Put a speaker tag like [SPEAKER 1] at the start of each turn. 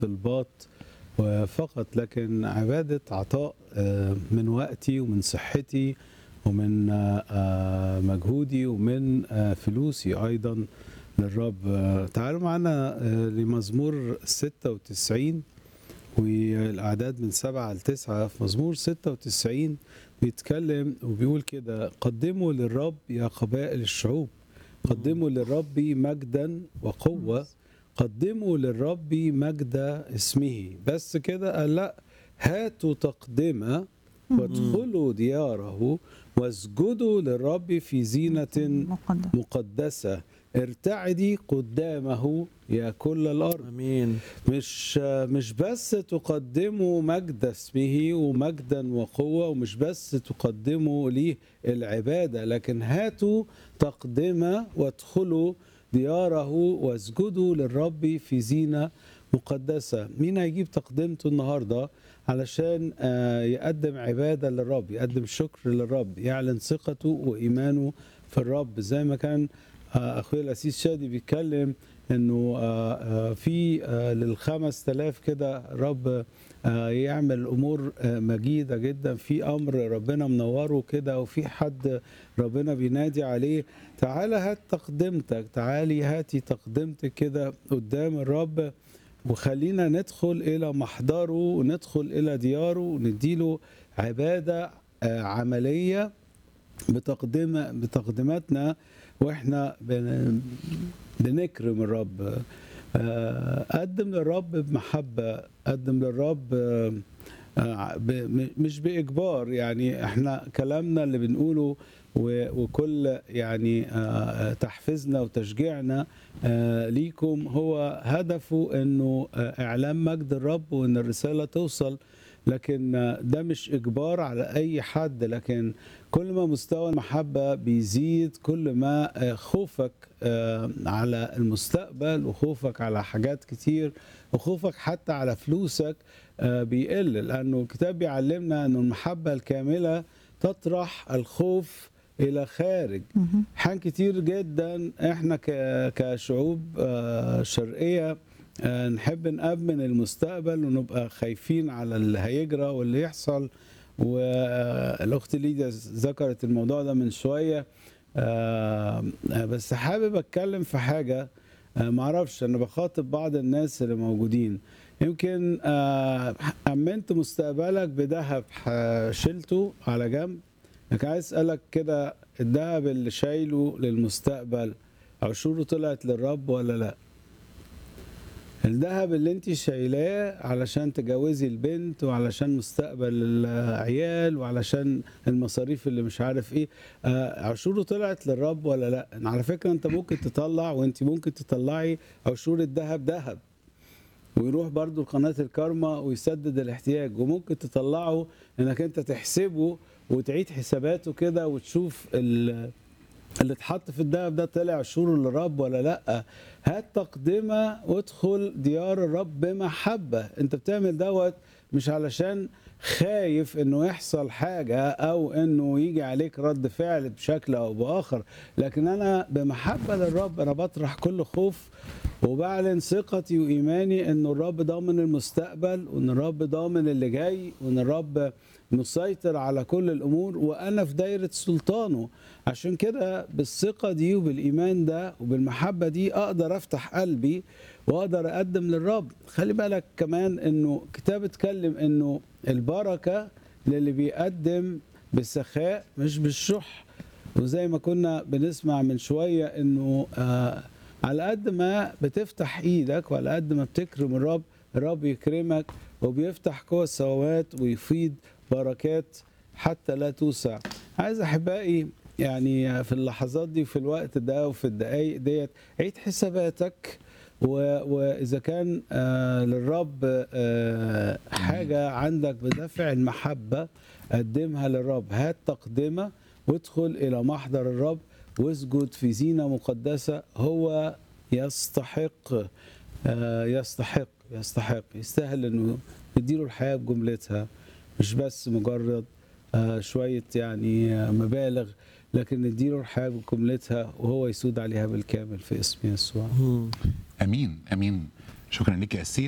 [SPEAKER 1] طلبات فقط لكن عبادة عطاء آه، من وقتي ومن صحتي ومن آه، آه، مجهودي ومن آه، فلوسي أيضا للرب آه، تعالوا معنا آه، لمزمور 96 والأعداد من سبعة لتسعة في مزمور 96 بيتكلم وبيقول كده قدموا للرب يا قبائل الشعوب قدموا للرب مجدا وقوة قدموا للرب مجد اسمه بس كده قال لا هاتوا تقدمة وادخلوا دياره واسجدوا للرب في زينة
[SPEAKER 2] مقدس
[SPEAKER 1] مقدسة ارتعدي قدامه يا كل الأرض
[SPEAKER 3] امين
[SPEAKER 1] مش مش بس تقدموا مجد اسمه ومجدا وقوة ومش بس تقدموا ليه العبادة لكن هاتوا تقدمة وادخلوا دياره واسجدوا للرب في زينة مقدسة مين هيجيب تقدمته النهاردة علشان آه، يقدم عبادة للرب يقدم شكر للرب يعلن ثقته وإيمانه في الرب زي ما كان آه، أخويا الأسيس شادي بيتكلم انه آه، آه، في آه، للخمس تلاف كده رب آه، يعمل امور آه، مجيده جدا في امر ربنا منوره كده وفي حد ربنا بينادي عليه تعالى هات تقدمتك تعالي هاتي تقدمتك كده قدام الرب وخلينا ندخل الى محضره وندخل الى دياره ونديله عباده آه، عمليه بتقدم بتقديماتنا واحنا بن- بنكرم الرب آه، قدم للرب بمحبة قدم للرب آه، آه، ب- م- مش بإجبار يعني احنا كلامنا اللي بنقوله و- وكل يعني آه، تحفيزنا وتشجيعنا آه، ليكم هو هدفه انه آه، اعلام مجد الرب وان الرسالة توصل لكن آه، ده مش اجبار على اي حد لكن كل ما مستوى المحبة بيزيد كل ما آه، خوفك آه، على المستقبل وخوفك على حاجات كتير وخوفك حتى على فلوسك آه، بيقل لأنه الكتاب بيعلمنا أن المحبة الكاملة تطرح الخوف إلى خارج
[SPEAKER 2] مهم.
[SPEAKER 1] حان كتير جدا احنا ك- كشعوب آه، شرقية آه، نحب نأمن المستقبل ونبقى خايفين على اللي هيجرى واللي يحصل والأخت ليديا ذكرت الموضوع ده من شوية آه، آه، بس حابب أتكلم في حاجة آه، معرفش أنا بخاطب بعض الناس اللي موجودين يمكن آه، أمنت مستقبلك بذهب ح- شلته على جنب لكن عايز اسالك كده الذهب اللي شايله للمستقبل عشوره طلعت للرب ولا لا الذهب اللي انت شايلاه علشان تجوزي البنت وعلشان مستقبل العيال وعلشان المصاريف اللي مش عارف ايه آه عشوره طلعت للرب ولا لا على فكره انت ممكن تطلع وانت ممكن تطلعي عشور الذهب ذهب ويروح برضو لقناة الكارما ويسدد الاحتياج وممكن تطلعه انك انت تحسبه وتعيد حساباته كده وتشوف ال- اللي اتحط في الدهب ده طلع عشوره للرب ولا لا هات تقدمة وادخل ديار الرب بمحبة انت بتعمل دوت مش علشان خايف انه يحصل حاجة او انه يجي عليك رد فعل بشكل او باخر لكن انا بمحبة للرب انا بطرح كل خوف وبعلن ثقتي وايماني ان الرب ضامن المستقبل وان الرب ضامن اللي جاي وان الرب مسيطر على كل الامور وانا في دايره سلطانه عشان كده بالثقه دي وبالايمان ده وبالمحبه دي اقدر افتح قلبي واقدر اقدم للرب خلي بالك كمان انه كتاب اتكلم انه البركه للي بيقدم بالسخاء مش بالشح وزي ما كنا بنسمع من شويه انه آه على قد ما بتفتح ايدك وعلى قد ما بتكرم الرب الرب يكرمك وبيفتح قوى السماوات ويفيض بركات حتى لا توسع عايز احبائي يعني في اللحظات دي وفي الوقت ده وفي الدقايق ديت عيد حساباتك و- واذا كان آه للرب آه حاجه عندك بدافع المحبه قدمها للرب هات تقدمه وادخل الى محضر الرب واسجد في زينه مقدسه هو يستحق آه يستحق يستحق يستاهل انه نديله الحياه بجملتها مش بس مجرد آه شويه يعني آه، مبالغ لكن نديله الحياه بجملتها وهو يسود عليها بالكامل في اسم يسوع
[SPEAKER 3] مم.
[SPEAKER 4] امين امين شكرا لك يا اسيس